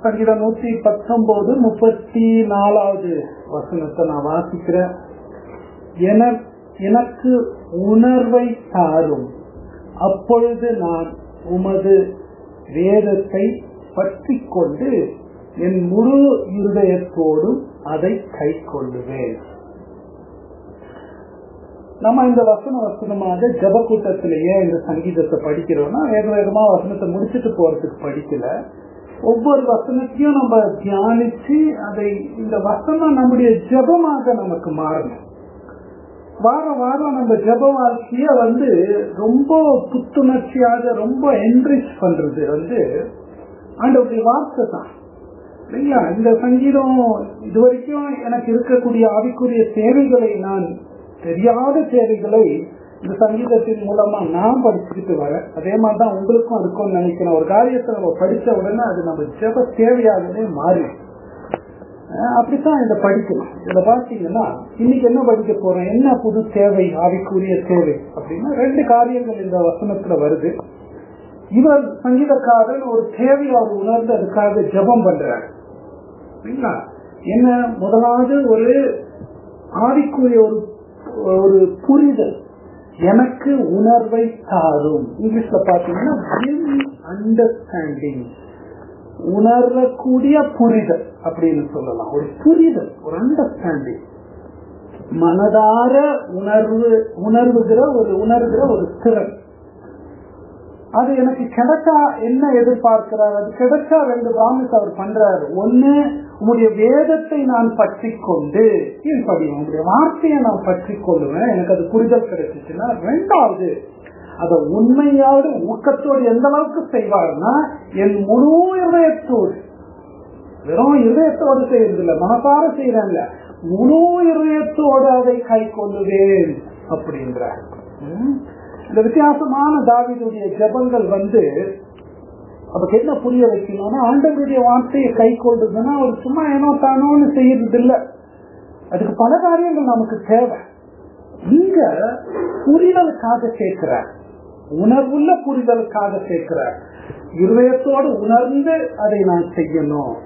சங்கீதம் நூத்தி பத்தொன்பது முப்பத்தி நாலாவது வசனத்தை நான் வாசிக்கிறேன் என- எனக்கு உணர்வை தாரும் அப்பொழுது நான் உமது வேதத்தை பற்றி கொண்டு என் முழு இருதயத்தோடும் அதை கை கொள்ளுவேன் நம்ம இந்த வசன வசனமாக ஜப கூட்டத்திலேயே இந்த சங்கீதத்தை படிக்கிறோம்னா வேக வேகமா வசனத்தை முடிச்சுட்டு போறதுக்கு படிக்கல ஒவ்வொரு வசனத்தையும் நம்ம தியானிச்சு அதை இந்த வசனம் நம்முடைய ஜபமாக நமக்கு மாறணும் வாரம் வாரம் நம்ம ஜப வாழ்க்கைய வந்து ரொம்ப புத்துணர்ச்சியாக ரொம்ப என்ரிச் பண்றது வந்து ஆண்டவருடைய வார்த்தை தான் இல்லைங்களா இந்த சங்கீதம் இது வரைக்கும் எனக்கு இருக்கக்கூடிய ஆவிக்குரிய தேவைகளை நான் தெரியாத தேவைகளை இந்த சங்கீதத்தின் மூலமா நான் படிச்சுக்கிட்டு வரேன் அதே மாதிரி தான் உங்களுக்கும் இருக்கும்னு நினைக்கிறேன் ஒரு காரியத்தை நம்ம படிச்ச உடனே அது நம்ம ஜெப தேவையாகவே மாறி அப்படித்தான் இதை படிக்கணும் இதுல பாத்தீங்கன்னா இன்னைக்கு என்ன படிக்க போறோம் என்ன புது தேவை ஆவிக்குரிய தேவை அப்படின்னா ரெண்டு காரியங்கள் இந்த வசனத்துல வருது இவர் சங்கீதக்காரன் ஒரு தேவையை அவர் உணர்ந்து அதுக்காக ஜெபம் பண்றார் சரிங்களா என்ன முதலாவது ஒரு ஆவிக்குரிய ஒரு ஒரு புரிதல் எனக்கு உணர்வை தாரும் இங்கிலீஷ்ல பாத்தீங்கன்னா அண்டர்ஸ்டாண்டிங் உணரக்கூடிய புரிதல் அப்படின்னு சொல்லலாம் ஒரு புரிதல் ஒரு அண்டர்ஸ்டாண்டிங் மனதார உணர்வு உணர்வுகிற ஒரு உணர்கிற ஒரு திறன் அது எனக்கு கிடைச்சா என்ன எதிர்பார்க்கிறார் அது கிடைச்சா ரெண்டு ப்ராமிஸ் அவர் பண்றாரு ஒண்ணு உங்களுடைய வேதத்தை நான் பற்றி கொண்டு கீழ்படி உங்களுடைய வார்த்தையை நான் பற்றி கொள்ளுவேன் எனக்கு அது புரிதல் கிடைச்சிச்சுன்னா ரெண்டாவது அத உண்மையோடு ஊக்கத்தோடு எந்த அளவுக்கு செய்வார்னா என் முழு இதயத்தோடு வெறும் இதயத்தோடு செய்யறது இல்ல மனசார செய்யறாங்க முழு இதயத்தோடு அதை கை கொள்ளுவேன் அப்படின்ற இந்த வித்தியாசமான தாவிதுடைய ஜபங்கள் வந்து அதுக்கு என்ன புரிய வைக்கணும்னா ஆண்டவருடைய வார்த்தையை கை கொள்றதுன்னா அவர் சும்மா ஏனோ தானோன்னு செய்யறது இல்ல அதுக்கு பல காரியங்கள் நமக்கு தேவை இங்க புரிதலுக்காக கேட்கிறார் உணர்வுள்ள புரிதலுக்காக கேட்கிறார் இருதயத்தோடு உணர்ந்து அதை நான் செய்யணும்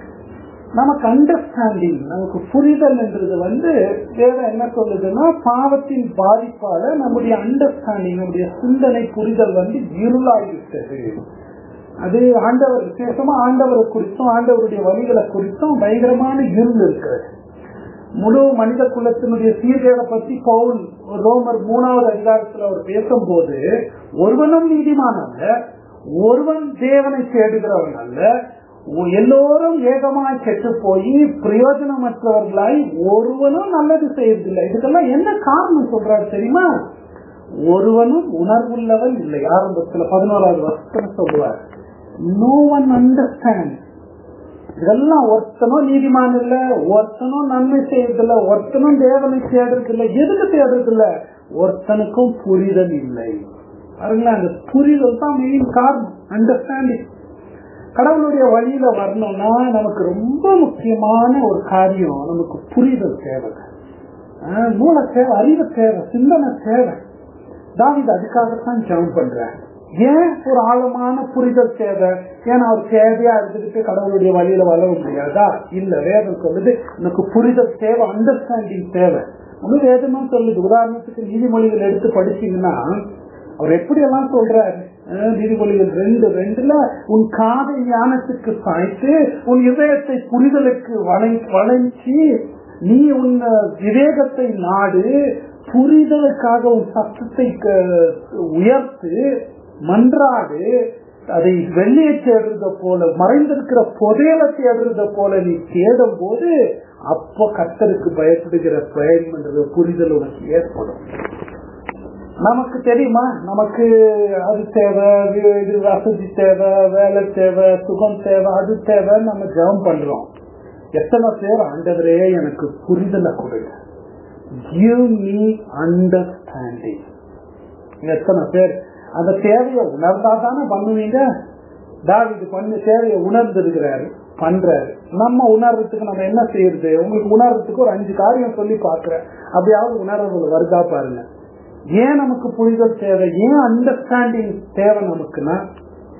நமக்கு அண்டர்ஸ்டாண்டிங் நமக்கு புரிதல் என்றது வந்து வேற என்ன சொல்லுதுன்னா பாவத்தின் பாதிப்பால நம்முடைய அண்டர்ஸ்டாண்டிங் நம்முடைய சிந்தனை புரிதல் வந்து இருளாகிவிட்டது அது ஆண்டவர் விசேஷமா ஆண்டவரை குறித்தும் ஆண்டவருடைய வழிகளை குறித்தும் பயங்கரமான இருள் இருக்கிறது முழு மனித குலத்தினுடைய சீர்கேடை பத்தி பவுல் ரோமர் மூணாவது அதிகாரத்தில் அவர் பேசும்போது ஒருவனும் நீதிமான அல்ல ஒருவன் தேவனை தேடுகிறவன் அல்ல எல்லோரும் ஏகமாய் கெட்டு போய் பிரயோஜனமற்றவர்களாய் ஒருவனும் நல்லது செய்யறதில்லை இதுக்கெல்லாம் என்ன காரணம் சொல்றாரு தெரியுமா ஒருவனும் உணர்வுள்ளவன் இல்லை ஆரம்பத்துல பதினோராவது வருஷம் சொல்லுவார் நோ ஒன் அண்டர்ஸ்டாண்ட் இதெல்லாம் ஒருத்தனும் நீதிமான் இல்ல ஒருத்தனும் நன்மை செய்யறதில்ல ஒருத்தனும் தேவனை தேடுறது இல்ல எதுக்கு தேடுறது இல்ல ஒருத்தனுக்கும் புரிதல் இல்லை பாருங்களேன் அந்த புரிதல் தான் மெயின் காரணம் அண்டர்ஸ்டாண்டிங் கடவுளுடைய வழியில வரணும்னா நமக்கு ரொம்ப முக்கியமான ஒரு காரியம் நமக்கு புரிதல் தேவை மூல தேவை அறிவு தேவை சிந்தனை தேவை தாவிது அதுக்காகத்தான் ஜெபம் பண்றேன் ஏன் ஒரு ஆழமான புரிதல் தேவை ஏன்னா அவர் தேவையா இருந்துட்டு கடவுளுடைய வழியில வளர முடியாதா இல்ல வேதம் சொல்லுது எனக்கு புரிதல் தேவை அண்டர்ஸ்டாண்டிங் தேவை ஒண்ணு வேதமும் சொல்லுது உதாரணத்துக்கு நீதிமொழிகள் எடுத்து படிச்சீங்கன்னா அவர் எப்படி எல்லாம் சொல்றாரு நீதிமொழிகள் ரெண்டு ரெண்டுல உன் காதை ஞானத்துக்கு சாய்த்து உன் இதயத்தை புரிதலுக்கு வளைஞ்சி நீ உன் விவேகத்தை நாடு புரிதலுக்காக உன் சத்தத்தை உயர்த்து மன்றாடு அதை வெள்ளியை தேடுறத போல மறைந்திருக்கிற புதையலை தேடுறத போல நீ தேடும் போது அப்போ கத்தருக்கு பயப்படுகிற பயன்றது புரிதல் உனக்கு ஏற்படும் நமக்கு தெரியுமா நமக்கு அது தேவை இது வசதி தேவை வேலை தேவை சுகம் தேவை அது தேவை நம்ம ஜெபம் பண்றோம் எத்தனை பேர் ஆண்டவரே எனக்கு புரிதலை கொடுங்க கிவ் மீ அண்டர்ஸ்டாண்டிங் எத்தனை பேர் அந்த தேவையை உணர்ந்தா தானே பண்ணுவீங்க தாவிது பண்ணு தேவையை உணர்ந்திருக்கிறாரு பண்றாரு நம்ம உணர்றதுக்கு நம்ம என்ன செய்யறது உங்களுக்கு உணர்றதுக்கு ஒரு அஞ்சு காரியம் சொல்லி பாக்குறேன் அப்படியாவது உணர்வு வருதா பாருங்க ஏன் நமக்கு புரிதல் தேவை ஏன் அண்டர்ஸ்டாண்டிங் தேவை நமக்குன்னா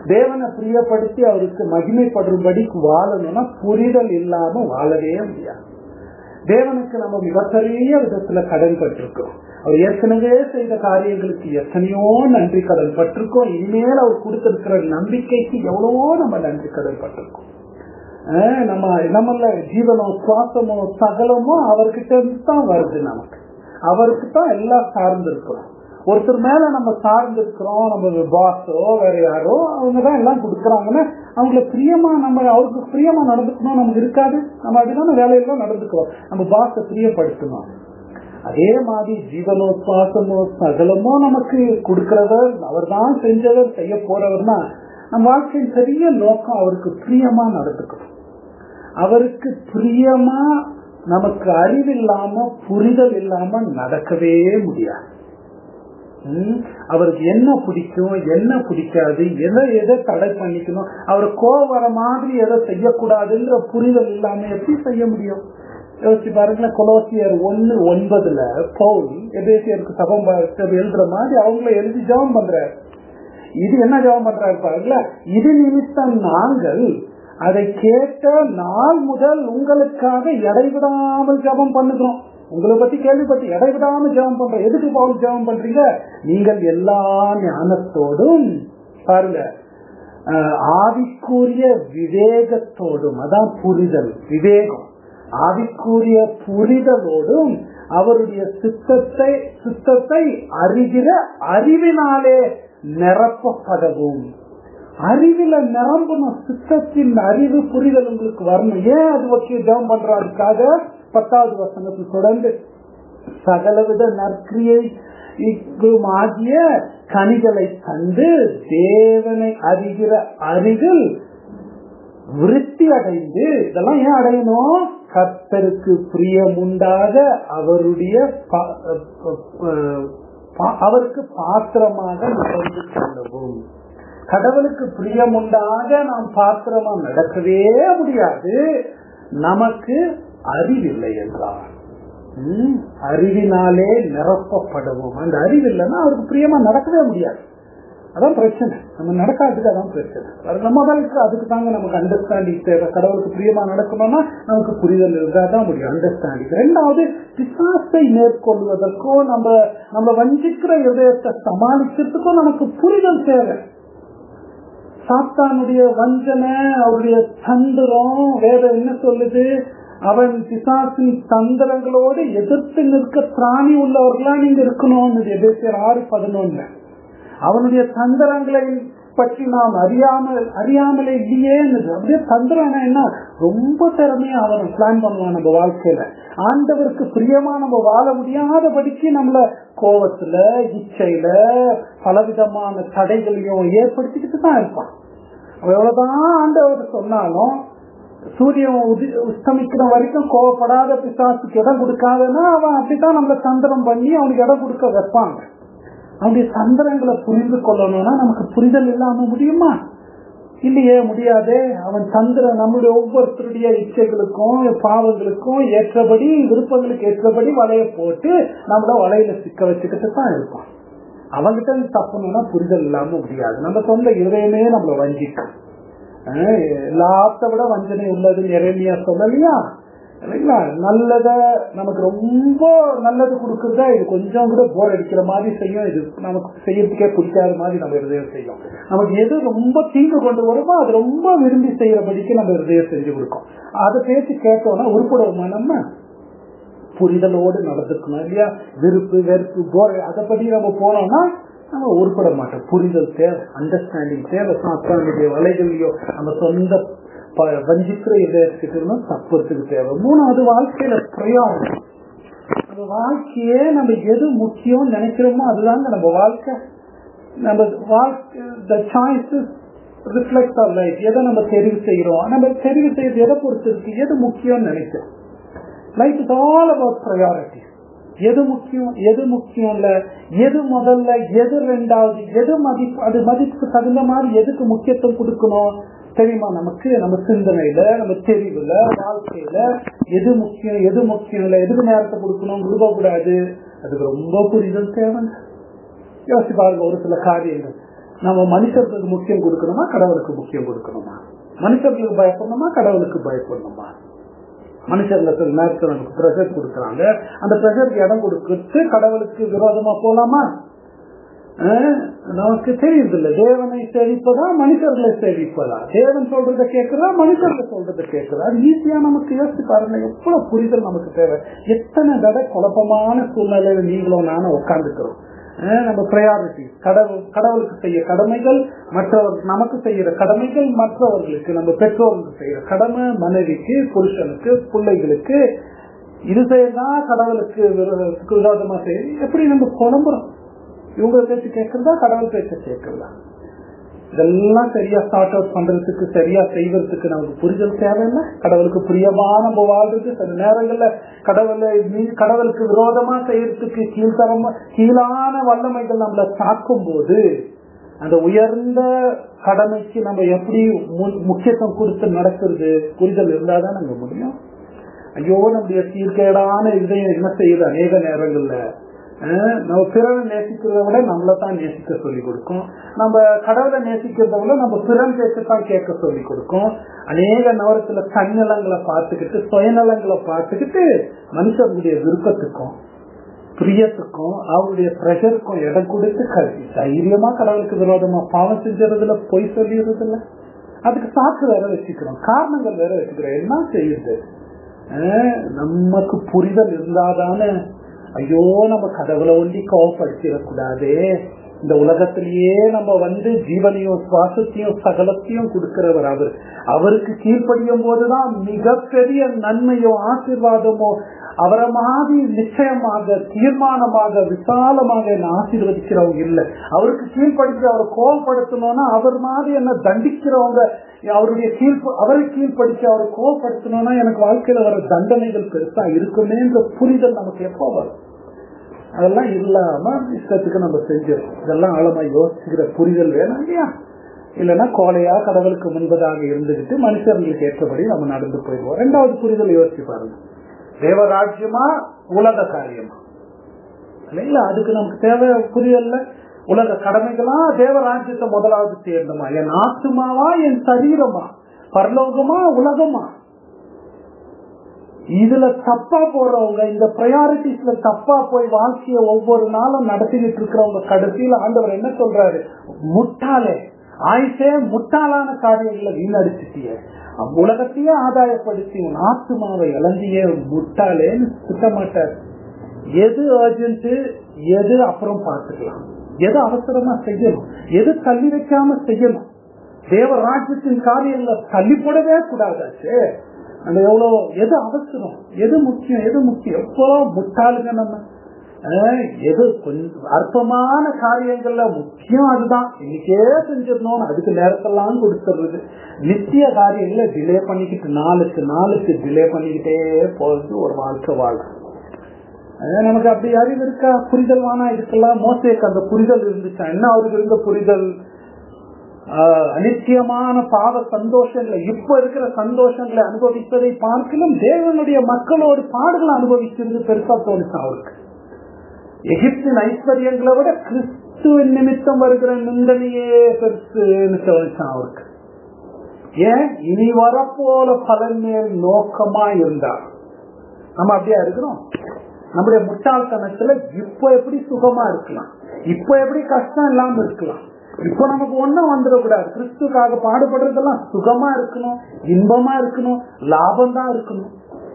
தேவனை பிரியப்படுத்தி அவருக்கு மகிமைப்படும்படி வாழணும்னா புரிதல் இல்லாம வாழவே முடியாது தேவனுக்கு நம்ம மிகப்பெரிய விதத்துல கடன் பட்டிருக்கோம் அவர் ஏற்கனவே செய்த காரியங்களுக்கு எத்தனையோ நன்றி கடன் பட்டிருக்கோம் இனிமேல் அவர் கொடுத்திருக்கிற நம்பிக்கைக்கு எவ்வளவோ நம்ம நன்றி கடன் பட்டிருக்கோம் ஆஹ் நம்ம நம்மள ஜீவனோ சுவாசமோ சகலமோ அவர்கிட்ட இருந்து தான் வருது நமக்கு அவருக்கு தான் எல்லாம் சார்ந்து இருக்கிறோம் ஒருத்தர் மேல நம்ம சார்ந்து இருக்கிறோம் நம்ம பாஸோ வேற யாரோ அவங்க தான் எல்லாம் கொடுக்குறாங்கன்னா அவங்கள பிரியமா நம்ம அவருக்கு பிரியமா நடந்துக்கணும் நமக்கு இருக்காது நம்ம அப்படிதான் வேலையெல்லாம் நடந்துக்கிறோம் நம்ம பாஸை பிரியப்படுத்தணும் அதே மாதிரி ஜீவனோ சுவாசமோ சகலமோ நமக்கு கொடுக்கிறவர் அவர் தான் செஞ்சவர் செய்ய போறவர்னா நம்ம வாழ்க்கையின் பெரிய நோக்கம் அவருக்கு பிரியமா நடந்துக்கணும் அவருக்கு பிரியமா நமக்கு அறிவில்லாம புரிதல் இல்லாம நடக்கவே முடியாது ம், அவருக்கு என்ன பிடிக்கும் என்ன பிடிக்காது எதை எதை தடை பண்ணிக்கணும் அவர் கோவம் வர மாதிரி எதை செய்யக்கூடாதுன்ற புரிதல் இல்லாம எப்படி செய்ய முடியும் யோசிச்சு பாருங்களேன் கொலோசியர் ஒன்னு ஒன்பதுல பவுல் எபேசியருக்கு சபம் ப- எழுதுற மாதிரி அவங்கள எழுதி ஜெபம் பண்றாரு இது என்ன ஜெபம் பண்றாரு பாருங்களா இது நிமித்தம் நாங்கள் அதை கேட்ட நாள் முதல் உங்களுக்காக இடைவிடாமல் ஜெபம் பண்ணுகிறோம் உங்களை பத்தி கேள்விப்பட்டு இடைவிடாம ஜெபம் பண்றோம் எதுக்கு பவுல் ஜெபம் பண்றீங்க நீங்கள் எல்லா ஞானத்தோடும் பாருங்க ஆஹ், ஆவிக்குரிய விவேகத்தோடும் அதான் புரிதல் விவேகம் ஆவிக்குரிய புரிதலோடும் அவருடைய சித்தத்தை சித்தத்தை அறிகிற அறிவினாலே நிரப்பப்படவும் அறிவில நிரம்பணும் சித்தத்தின் அறிவு புரிதல் உங்களுக்கு வரணும் ஏன் அது வச்சு ஜெபம் பண்றாருக்காக பத்தாவது வசனத்தில் தொடர்ந்து சகலவித நற்கிரியை ஆகிய கனிகளை தந்து தேவனை அறிகிற அறிவில் விருத்தி அடைந்து இதெல்லாம் ஏன் அடையணும் கர்த்தருக்கு பிரியமுண்டாக அவருடைய பா- அஹ் பா- அவருக்கு பாத்திரமாக நடந்து கொள்ளவும் கடவுளுக்கு பிரியமுண்டாக நாம் பாத்திரமா நடக்கவே முடியாது நமக்கு அறிவில்லை என்றார் ம், அறிவினாலே நிரப்பப்படவும் அந்த அறிவு இல்லைன்னா அவருக்கு பிரியமா நடக்கவே முடியாது அதான் பிரச்சனை நம்ம நடக்காததுக்கு அதான் பிரச்சனை அது நம்ம வாழ்க்கை அதுக்கு தாங்க நமக்கு அண்டர்ஸ்டாண்டிங் தேவை கடவுளுக்கு பிரியமா நடக்கணும்னா நமக்கு புரிதல் இருந்தா தான் முடியும் அண்டர்ஸ்டாண்டிங் ரெண்டாவது பிசாசை மேற்கொள்வதற்கோ நம்ம நம்ம வஞ்சிக்கிற இதயத்தை சமாளிக்கிறதுக்கோ நமக்கு புரிதல் தேவை சாத்தானுடைய வஞ்சனை அவருடைய தந்திரம் வேதம் என்ன சொல்லுது அவன் பிசாசின் தந்திரங்களோடு எதிர்த்து நிற்க திராணி உள்ளவர்களா நீங்க இருக்கணும்னு எபேசியர் ஆறு பதினொன்னு அவனுடைய தந்திரங்களை பற்றி நாம் அறியாமல் அறியாமலே இல்லையே அப்படியே தந்திரம் என்ன ரொம்ப திறமையா அவன் பிளான் பண்ணுவான் நம்ம வாழ்க்கையில ஆண்டவருக்கு பிரியமா நம்ம வாழ முடியாதபடிக்கு நம்மள கோவத்துல இச்சையில பலவிதமான தடைகளையும் ஏற்படுத்திக்கிட்டு தான் இருப்பான் அவன் எவ்வளவுதான் ஆண்டவர் சொன்னாலும் சூரியன் உதி உஸ்தமிக்கிற வரைக்கும் கோவப்படாத பிசாசுக்கு இடம் கொடுக்காதன்னா அவன் அப்படித்தான் நம்மள தந்திரம் பண்ணி அவனுக்கு இடம் கொடுக்க வைப்பாங்க அவனுடைய தந்திரங்களை புரிந்து கொள்ளணும்னா நமக்கு புரிதல் இல்லாம முடியுமா இல்லையே முடியாதே அவன் தந்திர நம்முடைய ஒவ்வொருத்தருடைய இச்சைகளுக்கும் பாவங்களுக்கும் ஏற்றபடி விருப்பங்களுக்கு ஏற்றபடி வலைய போட்டு நம்மள வலையில சிக்க வச்சுக்கிட்டு தான் இருப்பான் அவன்கிட்ட இருந்து தப்பணும்னா புரிதல் இல்லாம முடியாது நம்ம சொந்த இதயமே நம்மள வஞ்சிக்கும் ஆஹ் எல்லாத்த விட வஞ்சனை உள்ளதுன்னு இறைமையா சொல்லலையா இல்லைங்களா நல்லத நமக்கு ரொம்ப நல்லது கொடுக்குறதா இது கொஞ்சம் கூட போர் அடிக்கிற மாதிரி செய்யும் இது நமக்கு செய்யறதுக்கே பிடிக்காத மாதிரி நம்ம இருதயம் செய்யும் நமக்கு எது ரொம்ப தீங்கு கொண்டு வருமோ அது ரொம்ப விரும்பி செய்யறபடிக்கு நம்ம இருதயம் செஞ்சு கொடுக்கும் அதை பேசி கேட்டோம்னா உருப்படுவோமா நம்ம புரிதலோடு நடந்துக்கணும் இல்லையா விருப்பு வெறுப்பு போர் அதை பத்தி நம்ம போனோம்னா நம்ம உருப்பட மாட்டோம் புரிதல் தேவை அண்டர்ஸ்டாண்டிங் தேவை சாத்தானுடைய வலைகளையோ நம்ம சொந்த ப- வஞ்சிக்கிற இதயத்துக்கு தப்புறதுக்கு தேவை மூணாவது வாழ்க்கையில பிரயாணம் நம்ம வாழ்க்கையே நம்ம எது முக்கியம் நினைக்கிறோமோ அதுதாங்க நம்ம வாழ்க்கை நம்ம வாழ்க்கை the choices reflect our life எதை நம்ம தெரிவு செய்யறோம் நம்ம தெரிவு செய்யறது எதை பொறுத்து இருக்கு எது முக்கியம்னு நினைக்கிறோம் life is all about priority எது முக்கியம் எது முக்கியம் இல்ல எது முதல்ல எது ரெண்டாவது எது மதிப்பு அது மதிப்புக்கு தகுந்த மாதிரி எதுக்கு முக்கியத்துவம் கொடுக்கணும் தெரியுமா நமக்கு நம்ம சிந்தனையில நம்ம தெரிவுல வாழ்க்கையில எது முக்கியம் எது முக்கியம் இல்ல எதுக்கு நேரத்தை கொடுக்கணும் விரும்பக்கூடாது அதுக்கு ரொம்ப புரிதல் தேவை யோசிச்சு பாருங்க ஒரு சில காரியங்கள் நம்ம மனுஷர்களுக்கு முக்கியம் கொடுக்கணுமா கடவுளுக்கு முக்கியம் கொடுக்கணுமா மனுஷர்களுக்கு பயப்படணுமா கடவுளுக்கு பயப்படணுமா மனுஷர்கள் சில நேரத்தில் நமக்கு ப்ரெஷர் கொடுக்குறாங்க அந்த ப்ரெஷருக்கு இடம் கொடுத்து கடவுளுக்கு விரோதமா போலாமா அஹ், நமக்கு தெரியுதில்ல தேவனை சேவிப்பதா மனுஷர்களை சேவிப்பதா தேவன் சொல்றதை கேட்கிறா மனுஷர்களை சொல்றதை கேட்கிறா அது ஈஸியா நமக்கு யோசிச்சு பாருங்க எவ்வளவு புரிதல் நமக்கு தேவை எத்தனை தடவை குழப்பமான சூழ்நிலையில நீங்களும் நானும் உட்காந்துக்கிறோம் அஹ், நம்ம ப்ரையாரிட்டி கடவுள் கடவுளுக்கு செய்ய கடமைகள் மற்றவர்கள் நமக்கு செய்யற கடமைகள் மற்றவர்களுக்கு நம்ம பெற்றோர்களுக்கு செய்யற கடமை மனைவிக்கு புருஷனுக்கு பிள்ளைகளுக்கு இது செய்யலாம் கடவுளுக்கு விரோ- விரோதமா செய்ய எப்படி நம்ம குழம்புறோம் இவங்க பேச்சு கேட்கறதா கடவுள் பேச்ச கேட்கறதா இதெல்லாம் சரியா ஸ்டார்ட் அவுட் பண்றதுக்கு சரியா செய்வதற்கு நமக்கு புரிதல் தேவையில்லை கடவுளுக்கு பிரியமா நம்ம வாழ்றது சில நேரங்கள்ல கடவுளை மீ- கடவுளுக்கு விரோதமா செய்யறதுக்கு கீழ்த்தரமா கீழான வல்லமைகள் நம்மள தாக்கும் போது அந்த உயர்ந்த கடமைக்கு நம்ம எப்படி மு- முக்கியத்துவம் கொடுத்து நடக்கிறது புரிதல் இருந்தாதான் நம்ம முடியும் ஐயோ நம்முடைய சீர்கேடான இதயம் என்ன செய்யுது அநேக நேரங்கள்ல அஹ், நம்ம பிறரை நேசிக்கிறத விட நம்மளை தான் நேசிக்க சொல்லி கொடுக்கும் நம்ம கடவுளை நேசிக்கிறத விட நம்ம பிறன் பேச்சத்தான் கேட்க சொல்லி கொடுக்கும் அநேக நேரத்துல தன்னலங்களை பார்த்துக்கிட்டு சுயநலங்களை பார்த்துக்கிட்டு மனுஷனுடைய விருப்பத்துக்கும் பிரியத்துக்கும் அவருடைய ப்ரெஷருக்கும் இடம் கொடுத்து க- தைரியமா கடவுளுக்கு விரோதமா பாவம் செஞ்சதுல பொய் சொல்லிடுறதில்ல அதுக்கு சாக்கு வேற வச்சுக்கிறோம் காரணங்கள் வேற வச்சுக்கிறோம் என்ன செய்யுது அஹ், நமக்கு புரிதல் இருந்தாதானே ஐயோ நம்ம கடவுளை ஒண்டி கோவப்படுத்திடக்கூடாதே இந்த உலகத்திலேயே நம்ம வந்து ஜீவனையும் சுவாசத்தையும் சகலத்தையும் கொடுக்கிறவர் அவர் அவருக்கு கீழ்ப்படியும் போதுதான் மிகப்பெரிய நன்மையோ ஆசீர்வாதமோ அவரை மாதிரி நிச்சயமாக தீர்மானமாக விசாலமாக என்ன ஆசீர்வதிக்கிறவங்க இல்லை அவருக்கு கீழ்ப்படுத்தி அவரை கோவப்படுத்தணும்னா அவர் மாதிரி என்ன தண்டிக்கிறவங்க அவருடைய கீழ் அவரை கீழ்ப்படுத்தி அவரை கோவப்படுத்தணும்னா எனக்கு வாழ்க்கையில வர தண்டனைகள் பெருசா இருக்குமேன்ற புரிதல் நமக்கு எப்போ வரும் அதெல்லாம் இல்லாம இஷ்டத்துக்கு நம்ம செஞ்சிடும் இதெல்லாம் ஆழமா யோசிக்கிற புரிதல் வேணும் இல்லையா இல்லைன்னா கோலையா கடவுளுக்கு முன்பதாக இருந்துகிட்டு மனுஷர்களுக்கு ஏற்றபடி நம்ம நடந்து போயிடுவோம் ரெண்டாவது புரிதல் யோசிச்சு பாருங்க தேவராஜ்யமா உலக காரியமா இல்லைங்களா அதுக்கு நமக்கு தேவை புரியல உலக கடமைகளா தேவராஜ்யத்தை முதலாவது சேர்ந்தமா என் ஆத்துமாவா என் சரீரமா பரலோகமா உலகமா இதுல தப்பா போறவங்க இந்த ப்ரையாரிட்டிஸ்ல தப்பா போய் வாழ்க்கைய ஒவ்வொரு நாளும் நடத்திக்கிட்டு இருக்கிறவங்க கடைசியில ஆண்டவர் என்ன சொல்றாரு முட்டாளே ஆயிட்டே முட்டாளான காரியங்களை வீணடிச்சிட்டிய உலகத்தையே ஆதாயப்படுத்தி உன் ஆத்துமாவை இழந்தியே முட்டாளேன்னு திட்ட மாட்டார் எது அர்ஜென்ட் எது அப்புறம் பார்த்துக்கலாம் எது அவசரமா செய்யணும் எது தள்ளி வைக்காம செய்யணும் தேவராஜ்யத்தின் காரியங்களை தள்ளி போடவே கூடாதாச்சு நம்ம எவ்வளவு எது அவசரம் எது முக்கியம் எது முக்கியம் எவ்வளோ முட்டாளுங்க நம்ம ஆஹ், எது கொஞ்சம் அற்பமான காரியங்கள்ல முக்கியம் அதுதான் இன்னைக்கே செஞ்சிடணும் அதுக்கு நேரத்தெல்லாம் கொடுத்துடுறது நித்திய காரியங்களை டிலே பண்ணிக்கிட்டு நாளுக்கு நாளுக்கு டிலே பண்ணிக்கிட்டே போறது ஒரு வாழ்க்கை வாழ்க்கை அதான் நமக்கு அப்படி அறிவு இருக்கா புரிதல் வானா இருக்கலாம் மோசேக்கு அந்த புரிதல் இருந்துச்சா என்ன அவருக்கு இருந்த புரிதல் ஆஹ், அனித்தியமான பாவ சந்தோஷங்களை இப்ப இருக்கிற சந்தோஷங்களை அனுபவிப்பதை பார்க்கலும் தேவனுடைய மக்களோடு பாடுகளை அனுபவிச்சிருந்து பெருசா தோணுச்சு அவருக்கு எகிப்தின் ஐஸ்வர்யங்களை விட கிறிஸ்துவின் நிமித்தம் வருகிற நிந்தனையே பெருசுன்னு தோணுச்சான் அவருக்கு ஏன் இனி வரப்போல பலன் மேல் நோக்கமா இருந்தார் நம்ம அப்படியா இருக்கிறோம் நம்முடைய முட்டாள்தனத்துல இப்ப எப்படி சுகமா இருக்கலாம் இப்ப எப்படி கஷ்டம் இல்லாம இருக்கலாம் இப்ப நமக்கு ஒண்ணும் வந்துடக்கூடாது கிறிஸ்துக்காக பாடுபடுறதெல்லாம் சுகமா இருக்கணும் இன்பமா இருக்கணும் லாபம் தான் இருக்கணும்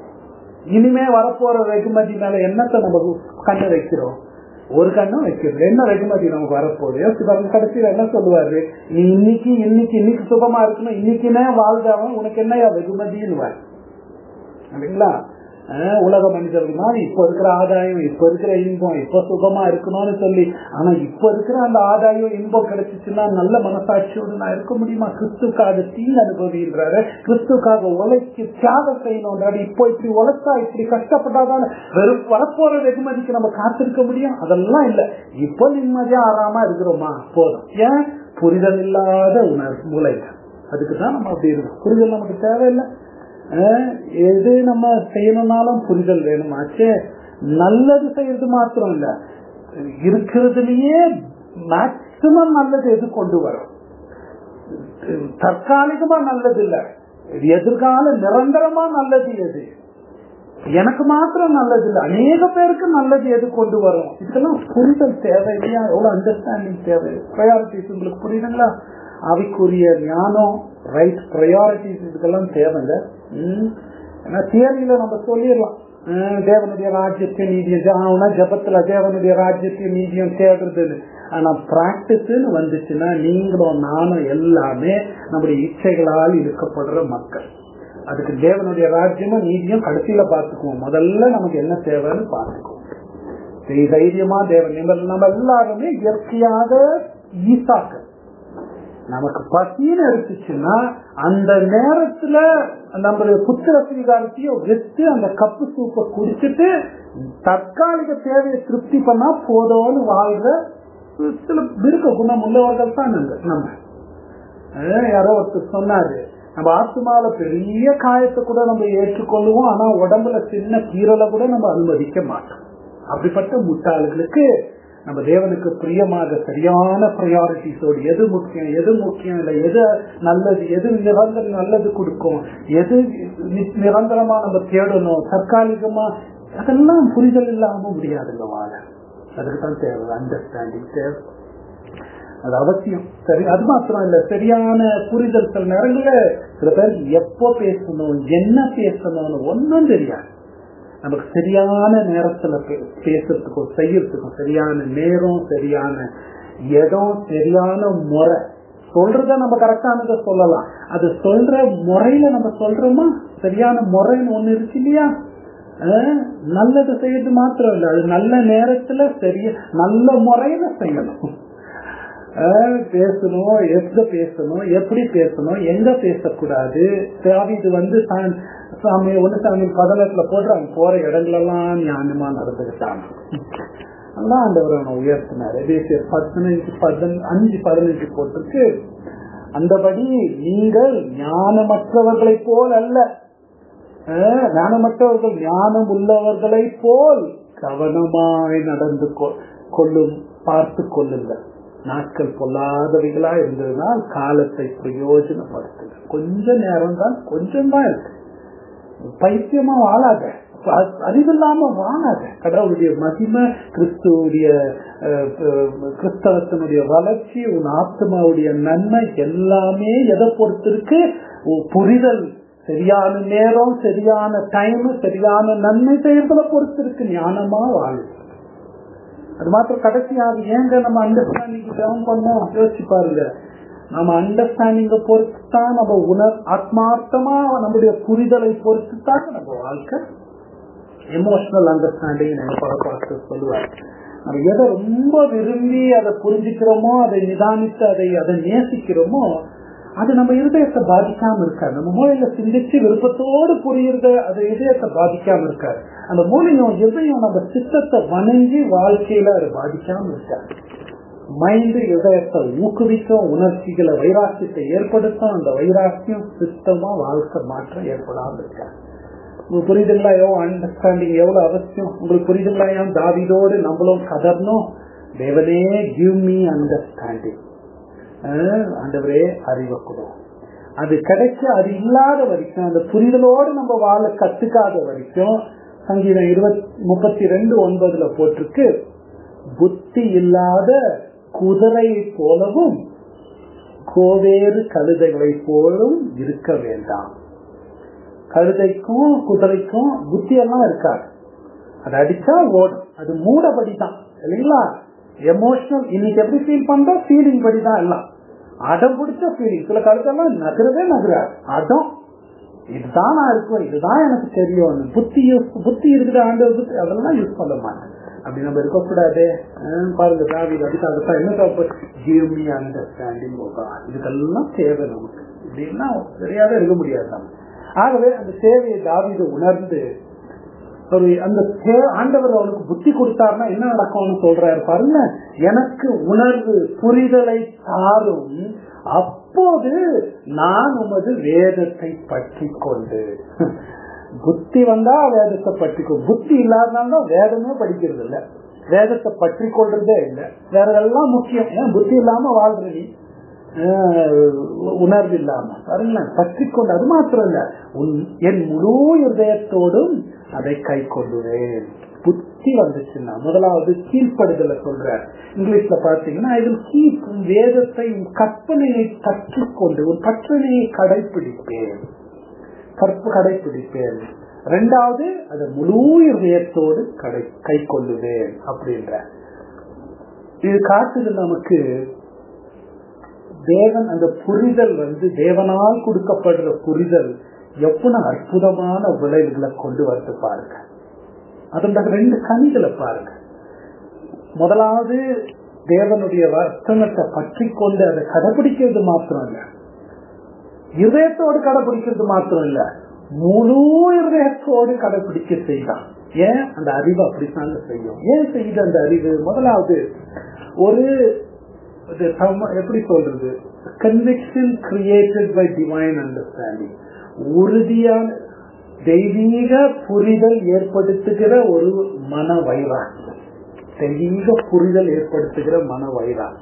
இனிமே வரப்போற வெகுமதி மேல என்னத்தை நம்ம கண்ணு வைக்கிறோம் ஒரு கண்ணும் வைக்கிறது என்ன வெகுமதி நமக்கு வரப்போகுது யோசிச்சு பாருங்க கடைசியில என்ன சொல்லுவாரு நீ இன்னைக்கு இன்னைக்கு இன்னைக்கு சுகமா இருக்கணும் இன்னைக்குனே வாழ்ந்தவன் உனக்கு என்னையா வெகுமதின்னு இல்லைங்களா அஹ் உலக மனிதர்கள் மாதிரி இப்ப இருக்கிற ஆதாயம் இப்ப இருக்கிற இன்பம் இப்ப சுகமா இருக்கணும்னு சொல்லி ஆனா இப்ப இருக்கிற அந்த ஆதாயம் இன்பம் கிடைச்சிச்சுன்னா நல்ல மனசாட்சியோடு நான் இருக்க முடியுமா கிறிஸ்துக்காக தீங்கு அனுபவின்றாரு கிறிஸ்துக்காக உழைக்கு தியாகம் செய்யணும்ன்றாரு இப்போ இப்படி உழைச்சா இப்படி கஷ்டப்பட்டாதான் வெறும் வரப்போற வெகுமதிக்கு நம்ம காத்திருக்க முடியும் அதெல்லாம் இல்ல இப்ப நிம்மதியா ஆறாம இருக்கிறோமா போதும் ஏன் புரிதல் இல்லாத உணர்வு மூளை அதுக்கு தான் நம்ம அப்படி இருக்கோம் புரிதல் நமக்கு தேவையில்லை அஹ் எது நம்ம செய்யணும்னாலும் புரிதல் வேணுமாச்சு நல்லது செய்யறது மாத்திரம் இல்ல இருக்கிறதுலயே மேக்சிமம் நல்லது எது கொண்டு வரும் தற்காலிகமா நல்லது இல்ல எதிர்கால நிரந்தரமா நல்லது எது எனக்கு மாத்திரம் நல்லது இல்லை அநேக பேருக்கு நல்லது எது கொண்டு வரும் இதெல்லாம் புரிதல் தேவை இல்லையா எவ்வளவு அண்டர்ஸ்டாண்டிங் தேவை ப்ரையாரிட்டிஸ் உங்களுக்கு புரியுதுங்களா அவைக்குரிய ஞானம் ரைட் ப்ரையாரிட்டிஸ் இதுக்கெல்லாம் தேவைங்க ஏன்னா தியரியில நம்ம சொல்லிடலாம் தேவனுடைய ராஜ்யத்தையும் நீதியம் ஆகுனா ஜபத்துல தேவனுடைய ராஜ்யத்தையும் நீதியம் தேடுறது ஆனா பிராக்டிஸ்ன்னு வந்துச்சுன்னா நீங்களும் நானும் எல்லாமே நம்முடைய இச்சைகளால் இழுக்கப்படுற மக்கள் அதுக்கு தேவனுடைய ராஜ்யமும் நீதியும் கடைசியில பார்த்துக்குவோம் முதல்ல நமக்கு என்ன தேவைன்னு பார்த்துக்குவோம் தைரியமா தேவன் நம்ம எல்லாருமே இயற்கையாக ஈசாக்கள் நமக்கு பசின்னு எடுத்துச்சுன்னா அந்த நேரத்துல நம்மளுடைய புத்திர ஸ்வீகாரத்தையும் வித்து அந்த கப்பு சூப்பை குடிச்சிட்டு தற்காலிக தேவையை திருப்தி பண்ணா போதோன்னு வாழ்ற சில இருக்க குணம் உள்ளவர்கள் தான் நம்ம யாரோ ஒருத்தர் சொன்னாரு நம்ம ஆத்மால பெரிய காயத்தை கூட நம்ம ஏற்றுக்கொள்ளுவோம் ஆனா உடம்புல சின்ன கீரலை கூட நம்ம அனுமதிக்க மாட்டோம் அப்படிப்பட்ட முட்டாள்களுக்கு நம்ம தேவனுக்கு பிரியமாக சரியான ப்ரையாரிட்டிஸோடு எது முக்கியம் எது முக்கியம் இல்லை எது நல்லது எது நிரந்தர நல்லது கொடுக்கும் எது நிரந்தரமா நம்ம தேடணும் தற்காலிகமா அதெல்லாம் புரிதல் இல்லாம முடியாதுங்க வாழ அதுக்கு தான் தேவை அண்டர்ஸ்டாண்டிங் தேவை அது அவசியம் சரி அது மாத்திரம் இல்ல சரியான புரிதல் சில நேரங்கள சில பேர் எப்போ பேசணும் என்ன பேசணும்னு ஒன்னும் தெரியாது நமக்கு சரியான நேரத்துல பேசுறதுக்கும் செய்யறதுக்கும் சரியான நேரம் சரியான இடம் சரியான முறை சொல்றத நம்ம கரெக்டானதை சொல்லலாம் அது சொல்ற முறையில நம்ம சொல்றோமா சரியான முறைன்னு ஒண்ணு இருக்கு இல்லையா நல்லது செய்யறது மாத்திரம் இல்ல அது நல்ல நேரத்துல சரிய நல்ல முறையில செய்யணும் பேசணும் எங்க பேசணும் எப்படி பேசணும் எங்க பேசக்கூடாது இது வந்து சாமி ஒண்ணு சாமி பதினெட்டுல போடுறாங்க போற இடங்களெல்லாம் ஞானமா நடந்துகிட்டாங்க அதான் ஆண்டவர் அவனை உயர்த்தினார் தேசிய பதினஞ்சு பதினஞ்சு அஞ்சு பதினஞ்சு போட்டிருக்கு அந்தபடி நீங்கள் ஞானமற்றவர்களை போல் அல்ல ஞானமற்றவர்கள் ஞானம் உள்ளவர்களை போல் கவனமாய் நடந்து கொள்ளும் பார்த்து கொள்ளுங்கள் நாட்கள் பொல்லாதவைகளா இருந்ததுனால் காலத்தை பிரயோஜனப்படுத்துங்க கொஞ்ச நேரம் தான் கொஞ்சம் தான் இருக்கு பைத்தியமா வாழாத அறிவில்லாம வாழாத கடவுளுடைய மகிமை கிறிஸ்துவடைய கிறிஸ்தவத்தினுடைய வளர்ச்சி உன் ஆத்மாவுடைய நன்மை எல்லாமே எதை பொறுத்திருக்கு புரிதல் சரியான நேரம் சரியான டைம் சரியான நன்மை செய்யறதுல பொறுத்திருக்கு ஞானமா வாழு அது மாத்திரம் கடைசியாக ஏங்க நம்ம அண்டர்ஸ்டாண்டிங் டேர்ம் பண்ணோம் யோசிச்சு பாருங்க நம்ம அண்டர்ஸ்டாண்டிங்க பொறுத்து தான் நம்ம உணர் ஆத்மார்த்தமா நம்முடைய புரிதலை பொறுத்து தான் நம்ம வாழ்க்கை எமோஷனல் அண்டர்ஸ்டாண்டிங் நம்ம பல சொல்லுவார் நம்ம எதை ரொம்ப விரும்பி அதை புரிஞ்சுக்கிறோமோ அதை நிதானித்து அதை அதை நேசிக்கிறோமோ அது நம்ம இருதயத்தை பாதிக்காம இருக்காது நம்ம மூலையில சிந்திச்சு விருப்பத்தோடு புரியுறத அது இதயத்தை பாதிக்காம இருக்காது அந்த மூலையும் எதையும் நம்ம சித்தத்தை வணங்கி வாழ்க்கையில அது பாதிக்காம இருக்காது மைண்டு இதயத்தை ஊக்குவிக்கும் உணர்ச்சிகளை வைராக்கியத்தை ஏற்படுத்தும் அந்த வைராக்கியம் சித்தமா வாழ்க்கை மாற்றம் ஏற்படாம இருக்காது உங்களுக்கு புரியுதுங்களா எவ்வளவு அண்டர்ஸ்டாண்டிங் எவ்வளவு அவசியம் உங்களுக்கு புரியுதுங்களா ஏன் தாவிதோடு நம்மளும் கதறணும் தேவனே கிவ் மீ அண்டர்ஸ்டாண்டிங் ஆண்டவரே அறிவை கொடு அது கிடைச்ச அது இல்லாத வரைக்கும் அந்த புரிதலோடு நம்ம வாழ கத்துக்காத வரைக்கும் சங்கீதம் இருபத்தி முப்பத்தி ரெண்டு ஒன்பதுல போட்டிருக்கு புத்தி இல்லாத குதிரை போலவும் கோவேறு கழுதைகளை போலும் இருக்க வேண்டாம் கழுதைக்கும் குதிரைக்கும் புத்தி எல்லாம் இருக்காது அது அடிச்சா ஓடும் அது மூடபடி தான் இல்லைங்களா எமோஷனல் இன்னைக்கு எப்படி ஃபீல் பண்றோம் ஃபீலிங் படி தான் எல்லாம் அடம் பிடிச்ச ஃபீலிங் சில கருத்தெல்லாம் நகரவே நகராது அடம் இதுதான் நான் இருக்கும் இதுதான் எனக்கு தெரியும் புத்தி யூஸ் புத்தி இருக்கிற ஆண்டு புத்தி அதெல்லாம் யூஸ் பண்ண மாட்டேன் அப்படி நம்ம இருக்கக்கூடாது பாருங்க தாவி அதுக்காகத்தான் என்ன கிவ் மீ அண்டர்ஸ்டாண்டிங் இதுக்கெல்லாம் தேவை நமக்கு இப்படின்னா சரியாக இருக்க முடியாது நம்ம ஆகவே அந்த சேவையை தாவித உணர்ந்து ஒரு அந்த ஆண்டவர் அவனுக்கு புத்தி கொடுத்தாருன்னா என்ன நடக்கும்னு சொல்றாரு பாருங்க எனக்கு உணர்வு புரிதலை தாரும் அப்போது நான் உமது வேதத்தை பற்றி கொண்டு புத்தி வந்தா வேதத்தை பற்றிக்கும் புத்தி இல்லாதனால்தான் வேதமே படிக்கிறது இல்ல வேதத்தை பற்றி கொள்றதே இல்லை வேற எல்லாம் முக்கியம் ஏன் புத்தி இல்லாம வாழ்றது உணர்வு இல்லாம பாருங்களேன் பற்றி கொண்டு அது மாத்திரம் இல்ல உன் என் முழு இதயத்தோடும் அதை கை கொள்ளுவேன் புத்தி வந்துச்சுன்னா முதலாவது கீழ்ப்படுதல சொல்ற இங்கிலீஷ்ல பாத்தீங்கன்னா இதில் கீப் வேதத்தை கற்பனையை கற்றுக்கொண்டு ஒரு கற்பனையை கடைபிடிப்பேன் கற்பு கடைபிடிப்பேன் ரெண்டாவது அதை முழு இதயத்தோடு கடை கை கொள்ளுவேன் அப்படின்ற இது காட்டுது நமக்கு தேவன் அந்த புரிதல் வந்து தேவனால் கொடுக்கப்படுற புரிதல் எவ்வளவு அற்புதமான விளைவுகளை கொண்டு வந்து பாருங்க அதோட ரெண்டு கனிகளை பாருங்க முதலாவது தேவனுடைய வர்த்தனத்தை பற்றி கொண்டு அதை கடைபிடிக்கிறது மாத்திரம் இல்ல இதயத்தோடு கடைபிடிக்கிறது மாத்திரம் இல்ல முழு இதயத்தோடு கடைபிடிக்க செய்தான் ஏன் அந்த அறிவு அப்படித்தாங்க செய்யும் ஏன் செய்த அந்த அறிவு முதலாவது ஒரு எப்படி சொல்றது conviction created by divine understanding உறுதியான தெய்வீக புரிதல் ஏற்படுத்துகிற ஒரு மன வைராக்கியம் தெய்வீக புரிதல் ஏற்படுத்துகிற மன வைராக்கியம்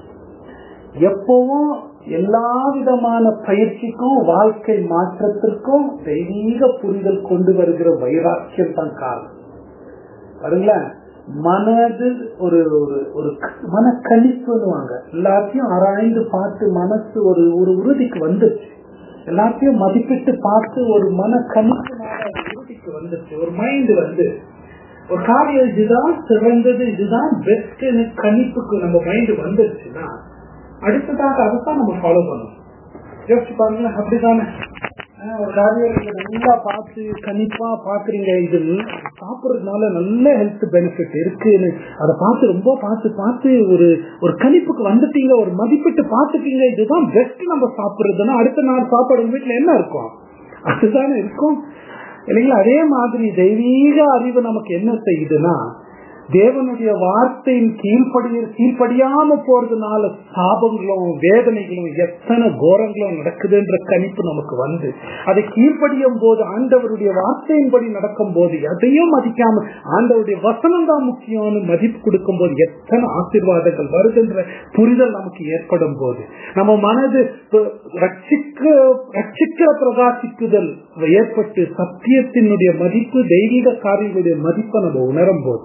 எப்பவும் எல்லா விதமான பயிற்சிக்கும் வாழ்க்கை மாற்றத்திற்கும் தெய்வீக புரிதல் கொண்டு வருகிற வைராக்கியம் தான் காரணம் பாருங்களேன் மனது ஒரு ஒரு ஒரு மனக்கணிப்புன்னுவாங்க எல்லாத்தையும் ஆராய்ந்து பார்த்து மனசு ஒரு ஒரு உறுதிக்கு வந்துருச்சு எல்லாத்தையும் மதிப்பிட்டு பார்த்து ஒரு மன கணிப்புனால உறுதிக்கு வந்துருச்சு ஒரு மைண்ட் வந்து ஒரு காரியம் இதுதான் சிறந்தது இதுதான் பெஸ்ட் கணிப்புக்கு நம்ம மைண்ட் வந்துருச்சுன்னா அடுத்ததாக அதைத்தான் நம்ம ஃபாலோ பண்ணணும் யோசிச்சு பாருங்க அப்படிதானே ஒரு காரியம் நல்லா பார்த்து கணிப்பா பாக்குறீங்க இது சாப்பிடுறதுனால நல்ல ஹெல்த் பெனிஃபிட் இருக்குன்னு அதை பார்த்து ரொம்ப பார்த்து பார்த்து ஒரு ஒரு கணிப்புக்கு வந்துட்டீங்க ஒரு மதிப்பிட்டு பார்த்துட்டீங்க இதுதான் பெஸ்ட் நம்ம சாப்பிடுறதுன்னா அடுத்த நாள் சாப்பாடு வீட்டுல என்ன இருக்கும் அதுதானே இருக்கும் இல்லைங்களா அதே மாதிரி தெய்வீக அறிவு நமக்கு என்ன செய்யுதுன்னா தேவனுடைய வார்த்தையின் கீழ்படி கீழ்படியாம போறதுனால சாபங்களும் வேதனைகளும் எத்தனை கோரங்களும் நடக்குதுன்ற கணிப்பு நமக்கு வந்து அதை கீழ்படியும் போது ஆண்டவருடைய வார்த்தையின்படி நடக்கும் போது எதையும் மதிக்காம ஆண்டவருடைய வசனம் தான் முக்கியம்னு மதிப்பு கொடுக்கும் போது எத்தனை ஆசீர்வாதங்கள் வருதுன்ற புரிதல் நமக்கு ஏற்படும் போது நம்ம மனது ரட்சிக்க ரட்சிக்கிற பிரகாசிக்குதல் ஏற்பட்டு சத்தியத்தினுடைய மதிப்பு தெய்வீக காரியங்களுடைய மதிப்பை நம்ம உணரும் போது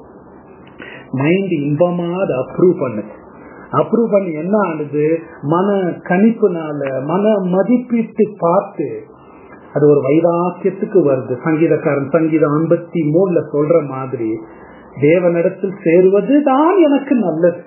மைண்ட் இன்பமா அதை அப்ரூவ் பண்ணுது அப்ரூவ் பண்ணி என்ன ஆனது மன கணிப்புனால மன மதிப்பீட்டு பார்த்து அது ஒரு வைராக்கியத்துக்கு வருது சங்கீதக்காரன் சங்கீதம் ஐம்பத்தி மூணுல சொல்ற மாதிரி தேவனிடத்தில் சேருவது தான் எனக்கு நல்லது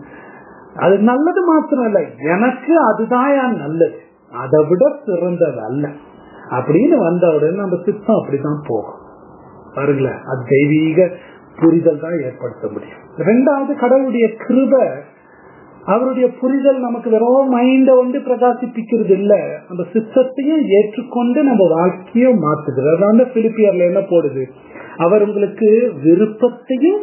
அது நல்லது மாத்திரம் இல்ல எனக்கு அதுதான் நல்லது அதை விட சிறந்தது அல்ல அப்படின்னு வந்த உடனே நம்ம சித்தம் அப்படிதான் போகும் பாருங்களேன் அது தெய்வீக புரிதல் தான் ஏற்படுத்த முடியும் ரெண்டாவது கடவுளுடைய கிருப அவருடைய புரிதல் நமக்கு வெறும் மைண்ட வந்து பிரகாசிப்பிக்கிறது இல்ல நம்ம சித்தத்தையும் ஏற்றுக்கொண்டு நம்ம வாழ்க்கையை மாத்துது அதான் பிலிப்பியர்ல என்ன போடுது அவர் உங்களுக்கு விருப்பத்தையும்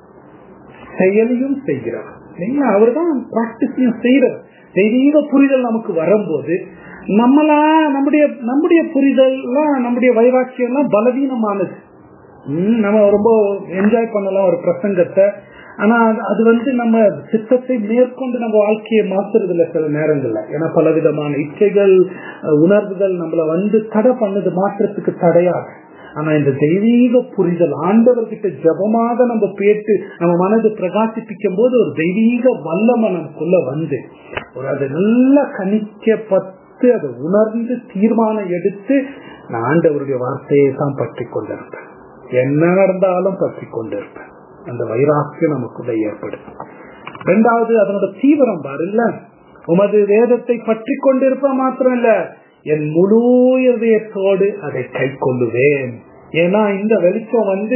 செயலையும் செய்கிறார் அவர் தான் பிராக்டிஸையும் செய்யறார் தெய்வீக புரிதல் நமக்கு வரும்போது நம்மளா நம்முடைய நம்முடைய புரிதல் நம்முடைய வைராக்கியம் எல்லாம் பலவீனமானது நம்ம ரொம்ப என்ஜாய் பண்ணலாம் ஒரு பிரசங்கத்தை ஆனா அது வந்து நம்ம சித்தத்தை மேற்கொண்டு நம்ம வாழ்க்கையை மாத்துறது இல்ல சில நேரங்கள்ல ஏன்னா பல விதமான இச்சைகள் உணர்வுகள் நம்மள வந்து தடை பண்ணது மாற்றத்துக்கு தடையாது ஆனா இந்த தெய்வீக புரிதல் ஆண்டவர்கிட்ட ஜபமாக நம்ம பேட்டு நம்ம மனது பிரகாசிப்பிக்கும் போது ஒரு தெய்வீக வல்லமை நமக்குள்ள வந்து ஒரு அதை நல்லா கணிக்கப்பட்டு அதை உணர்ந்து தீர்மானம் எடுத்து நான் ஆண்டவருடைய வார்த்தையை தான் பற்றி கொண்டிருப்பேன் என்ன நடந்தாலும் பற்றி கொண்டிருப்பேன் அந்த வைராக்கியம் நமக்குள்ள ஏற்படும் ரெண்டாவது அதனோட தீவிரம் பாரு இல்ல உமது வேதத்தை பற்றி கொண்டிருப்ப மாத்திரம் இல்ல என் முழு இதயத்தோடு அதை கை கொள்ளுவேன் ஏன்னா இந்த வெளிச்சம் வந்து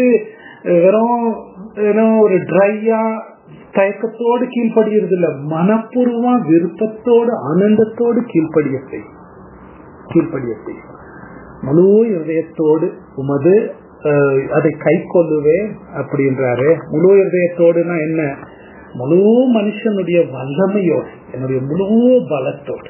வெறும் ஒரு ட்ரையா தயக்கத்தோடு கீழ்படுகிறது இல்ல மனப்பூர்வமா விருப்பத்தோடு ஆனந்தத்தோடு கீழ்படிய செய்யும் கீழ்படிய செய்யும் முழு இதயத்தோடு உமது அதை கை கொள்ளுவேன் அப்படின்றாரு முழு இதயத்தோடுனா என்ன முழு மனுஷனுடைய வல்லமையோடு என்னுடைய முழு பலத்தோடு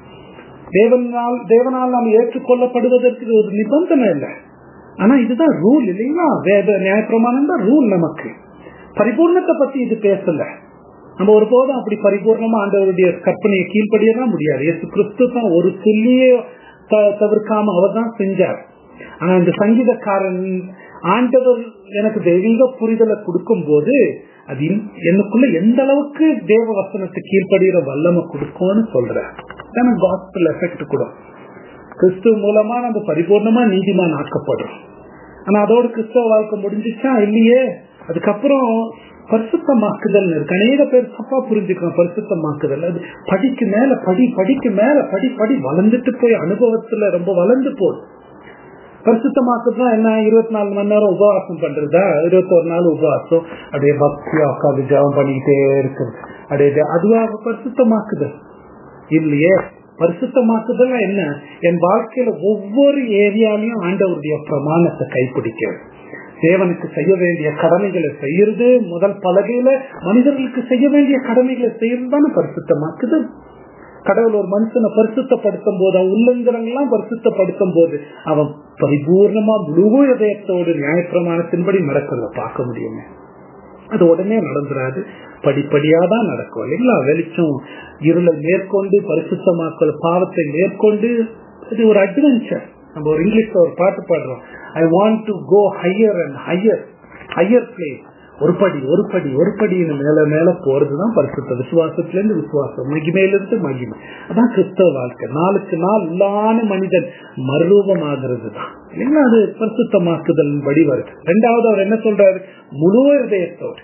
தேவனால் தேவனால் நாம் ஏற்றுக்கொள்ளப்படுவதற்கு ஒரு நிபந்தனை இல்லை ஆனா இதுதான் ரூல் இல்லைங்களா வேத நியாயப்பிரமாணம் தான் ரூல் நமக்கு பரிபூர்ணத்தை பத்தி இது பேசல நம்ம ஒருபோதும் அப்படி பரிபூர்ணமா ஆண்டவருடைய கற்பனையை கீழ்படியதான் முடியாது இயேசு கிறிஸ்து தான் ஒரு சொல்லியே த- தவிர்க்காம அவர் தான் செஞ்சார் ஆனா இந்த சங்கீதக்காரன் ஆண்டவர் எனக்கு தெய்வீக புரிதலை கொடுக்கும் போது அது இன்- எனக்குள்ள எந்த அளவுக்கு தேவ வசனத்தை கீழ்ப்படுகிற வல்லமை கொடுக்கும்னு சொல்ற காஸ்பிள் எஃபெக்ட் கூட கிறிஸ்துவ மூலமா நம்ம பரிபூர்ணமா நீதிமான் ஆக்கப்படுறோம் ஆனா அதோட கிறிஸ்தவ வாழ்க்கை முடிஞ்சிச்சா இல்லையே அதுக்கப்புறம் பரிசுத்தமாக்குதல் இருக்கு அநேக பேர் தப்பா புரிஞ்சுக்கிறோம் பரிசுத்தமாக்குதல் அது படிக்கு மேல படி படிக்கு மேல படி படி வளர்ந்துட்டு போய் அனுபவத்துல ரொம்ப வளர்ந்து போகுது பரிசுத்தமாக்குறதுனா என்ன இருபத்தி நாலு மணி நேரம் உபவாசம் பண்றதா இருபத்தொரு நாள் உபவாசம் அப்படியே பக்தியா உட்காந்து ஜெபம் பண்ணிக்கிட்டே இருக்கிறது அப்படியே அதுவா பரிசுத்தமாக்குதல் இல்லையே பரிசுத்தமாக்குதல் என்ன என் வாழ்க்கையில ஒவ்வொரு ஏரியாலையும் ஆண்டவருடைய பிரமாணத்தை கைப்பிடிக்கிறது தேவனுக்கு செய்ய வேண்டிய கடமைகளை செய்யறது முதல் பலகையில மனிதர்களுக்கு செய்ய வேண்டிய கடமைகளை செய்யறது தானே பரிசுத்தமாக்குதல் கடவுள் ஒரு மனுஷனை பரிசுத்தப்படுத்தும் போது அவன் உள்ளங்கரங்கெல்லாம் பரிசுத்தப்படுத்தும் போது அவன் பரிபூர்ணமா முழு இதயத்தோடு நியாயப்பிரமாணத்தின்படி நடக்கிறத பார்க்க முடியுமே அது உடனே நடந்துராது படிப்படியா தான் நடக்கும் இல்லைங்களா வெளிச்சம் இருளை மேற்கொண்டு பரிசுத்தமாக்கல் பாவத்தை மேற்கொண்டு இது ஒரு அட்வென்ச்சர் நம்ம ஒரு இங்கிலீஷ்ல ஒரு பாட்டு பாடுறோம் I want to go higher and higher higher place ஒரு படி ஒரு படி ஒரு படின்னு மேல மேல போறதுதான் பரிசுத்த விசுவாசத்துல இருந்து விசுவாசம் மகிமையிலிருந்து மகிமை அதான் கிறிஸ்தவ வாழ்க்கை நாளுக்கு நாள் உள்ளான மனிதன் மறுரூபமாகிறது தான் இல்லைங்களா அது பரிசுத்தமாக்குதல் படி வருது ரெண்டாவது அவர் என்ன சொல்றாரு முழு இதயத்தோடு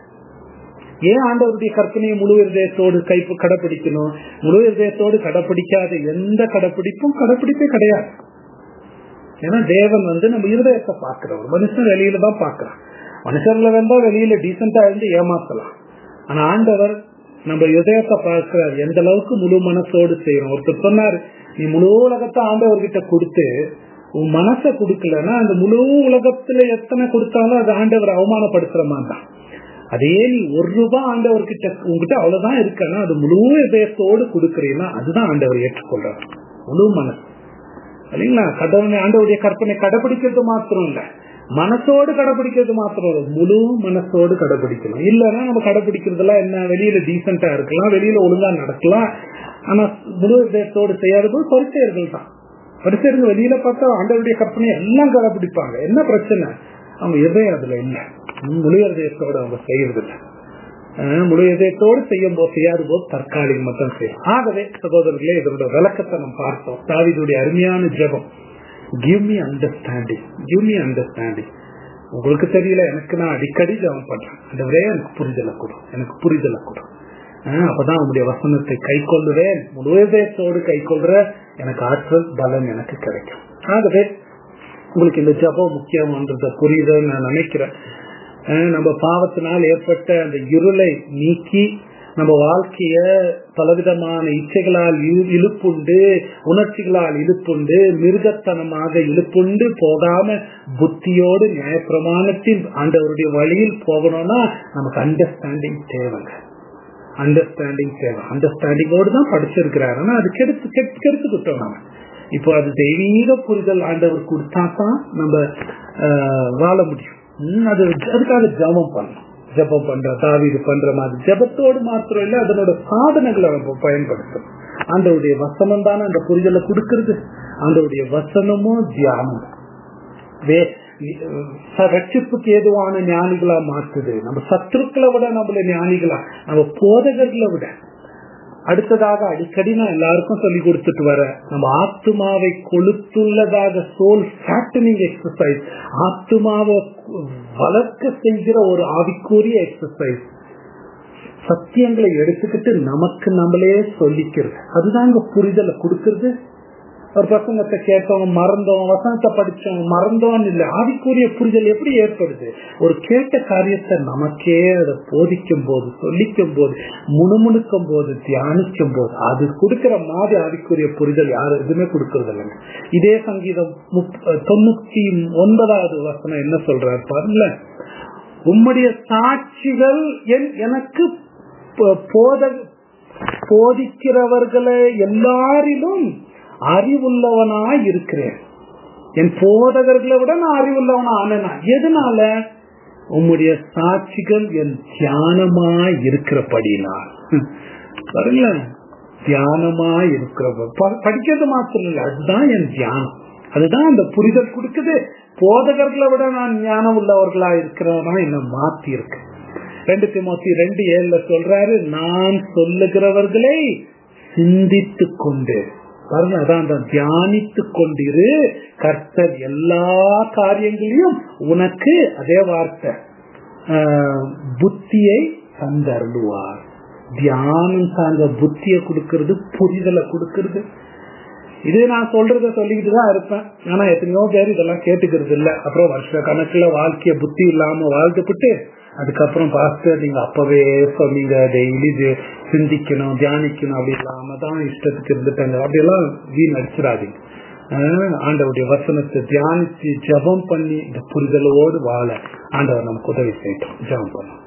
ஏன் ஆண்டவருடைய கற்பனையை முழு இதயத்தோடு கை கடைப்பிடிக்கணும் முழு இதயத்தோடு கடைப்பிடிக்காத எந்த கடைப்பிடிப்பும் கடைப்பிடிப்பே கிடையாது ஏன்னா தேவன் வந்து நம்ம இருதயத்தை பார்க்கிறவர் மனுஷன் வெளியில தான் பார்க்கிறான் மனுஷர்ல வந்தா வெளியில டீசெண்டா இருந்து ஏமாத்தலாம் ஆனா ஆண்டவர் நம்ம இதயத்தை பார்க்கிறார் எந்த அளவுக்கு முழு மனசோடு செய்யறோம் ஒருத்தர் சொன்னார் நீ முழு உலகத்தை ஆண்டவர்கிட்ட கொடுத்து உன் மனசை கொடுக்கலன்னா அந்த முழு உலகத்துல எத்தனை கொடுத்தாலும் அது ஆண்டவர் அவமானப்படுத்துற மாதிரி தான் அதே நீ ஒரு ரூபாய் ஆண்டவர்கிட்ட உங்ககிட்ட அவ்வளவுதான் இருக்கன்னா அது முழு இதயத்தோடு கொடுக்கறீங்கன்னா அதுதான் ஆண்டவர் ஏற்றுக்கொள்றார் முழு மனசு இல்லைங்களா கடவுளை ஆண்டவருடைய கற்பனை கடைபிடிக்கிறது மாத்திரம் இல்ல மனசோடு கடைபிடிக்கிறது மாத்திரம் இல்ல முழு மனசோடு கடைபிடிக்கணும் இல்லைன்னா நம்ம கடைபிடிக்கிறதுலாம் என்ன வெளியில டீசெண்டா இருக்கலாம் வெளியில ஒழுங்கா நடக்கலாம் ஆனா முழு இதயத்தோடு செய்யாத போது பரிசெயர்கள் தான் பரிசெயர்கள் வெளியில பார்த்தா ஆண்டவருடைய கற்பனை எல்லாம் கடைபிடிப்பாங்க என்ன பிரச்சனை அவங்க இதயம் அதுல இல்ல முழு இதயத்தோடு அவங்க செய்யறது இல்லை முழு இதயத்தோடு செய்யும் போது செய்யாத போது தற்காலிகம் மட்டும் செய்யும் ஆகவே சகோதரர்களே இதோட விளக்கத்தை நம்ம பார்த்தோம் தாவிதுடைய அருமையான ஜெபம் give me understanding give me understanding உங்களுக்கு தெரியல எனக்கு நான் அடிக்கடி ஜெபம் பண்றேன் அந்த ஒரே எனக்கு புரிதலை கொடு எனக்கு புரிதலை கொடு அப்பதான் உங்களுடைய வசனத்தை கை கொள்ளுவேன் முழு இதயத்தோடு கை கொள்ற எனக்கு ஆற்றல் பலன் எனக்கு கிடைக்கும் ஆகவே உங்களுக்கு இந்த ஜபம் முக்கியம்ன்றத புரியுதுன்னு நான் நினைக்கிறேன் நம்ம பாவத்தினால் ஏற்பட்ட அந்த இருளை நீக்கி நம்ம வாழ்க்கைய பலவிதமான இச்சைகளால் இழுப்புண்டு உணர்ச்சிகளால் இழுப்புண்டு மிருகத்தனமாக இழுப்புண்டு போகாம புத்தியோடு நியாயப்பிரமாணத்தின் ஆண்டவருடைய வழியில் போகணும்னா நமக்கு அண்டர்ஸ்டாண்டிங் தேவைங்க அண்டர்ஸ்டாண்டிங் தேவை அண்டர்ஸ்டாண்டிங்கோடு தான் படிச்சிருக்கிறாரு ஆனா அது கெடுத்து கெடுத்துக்கிட்டோம் நம்ம இப்போ அது தெய்வீக புரிதல் ஆண்டவர் கொடுத்தா தான் நம்ம வாழ முடியும் அது அதுக்காக ஜபம் பண்ணணும் ஜபம் பண்ற தாவீது பண்ற மாதிரி ஜபத்தோடு மாத்திரம் இல்ல அதனோட சாதனைகளை நம்ம பயன்படுத்தணும் ஆண்டவுடைய வசனம் தானே அந்த புரிதலை கொடுக்கறது ஆண்டவுடைய வசனமும் தியானம் வே ரட்சிப்புக்கு ஏதுவான ஞானிகளா மாற்றுது நம்ம சத்துருக்களை விட நம்மள ஞானிகளா நம்ம போதகர்களை விட அடுத்ததாக அடிக்கடி நான் எல்லாருக்கும் சொல்லி கொடுத்துட்டு வர நம்ம ஆத்மாவை கொளுத்துள்ளதாக சோல் ஃபேட்டனிங் எக்ஸசைஸ் ஆத்மாவை வளர்க்க செய்கிற ஒரு ஆவிக்குரிய எக்ஸசைஸ் சத்தியங்களை எடுத்துக்கிட்டு நமக்கு நம்மளே சொல்லிக்கிறது அதுதான் இங்க புரிதலை கொடுக்கறது ஒரு பிரசங்கத்தை கேட்டோம் மறந்தோம் வசனத்தை படிச்சோம் மறந்தோம் இல்ல ஆவிக்குரிய புரிதல் எப்படி ஏற்படுது ஒரு கேட்ட காரியத்தை நமக்கே அதை போதிக்கும் போது சொல்லிக்கும் போது முணுமுணுக்கும் போது தியானிக்கும் போது அது கொடுக்கிற மாதிரி ஆவிக்குரிய புரிதல் யாரும் எதுவுமே கொடுக்கறது இல்லைங்க இதே சங்கீதம் தொண்ணூத்தி ஒன்பதாவது வசனம் என்ன சொல்றாரு பாருங்கள உம்முடைய சாட்சிகள் என் எனக்கு போத போதிக்கிறவர்களை எல்லாரிலும் அறிவுள்ளவனாய் இருக்கிறேன் என் போதகர்களை விட நான் அறிவுள்ளவனா ஆனா எதனால உம்முடைய சாட்சிகள் என் தியானமா இருக்கிறபடினால் பாருங்களேன் தியானமா இருக்கிற ப- படிக்கிறது மாத்திரம் இல்லை அதுதான் என் தியானம் அதுதான் அந்த புரிதல் கொடுக்குது போதகர்களை விட நான் ஞானம் உள்ளவர்களா இருக்கிறவனா என்ன மாத்தி இருக்கு ரெண்டு திமுத்தி ரெண்டு ஏழுல சொல்றாரு நான் சொல்லுகிறவர்களை சிந்தித்து கொண்டு பாருங்க அதான் அந்த தியானித்து கொண்டிரு கர்த்தர் எல்லா காரியங்களையும் உனக்கு அதே வார்த்தை ஆஹ், புத்தியை தந்தருளுவார் தியானம் சார்ந்த புத்தியை கொடுக்கறது புரிதலை கொடுக்கறது இது நான் சொல்றத சொல்லிக்கிட்டு தான் இருப்பேன் ஆனா எத்தனையோ பேர் இதெல்லாம் கேட்டுக்கிறது இல்ல அப்புறம் வருஷ கணக்குல வாழ்க்கைய புத்தி இல்லாம வாழ்ந்துபிட்டு அதுக்கப்புறம் பாஸ்டர் நீங்க அப்பவே சொன்னீங்க டெய்லி சிந்திக்கணும் தியானிக்கணும் அப்படி இல்லாம தான் இஷ்டத்துக்கு இருந்துட்டாங்க அப்படியெல்லாம் வீண் அடிச்சிடாதீங்க ஆஹ் ஆண்டவருடைய வசனத்தை தியானிச்சு ஜெபம் பண்ணி இந்த புரிதலோடு வாழ ஆண்டவர் நமக்கு உதவி செய்யட்டும் ஜெபம் பண்ணும்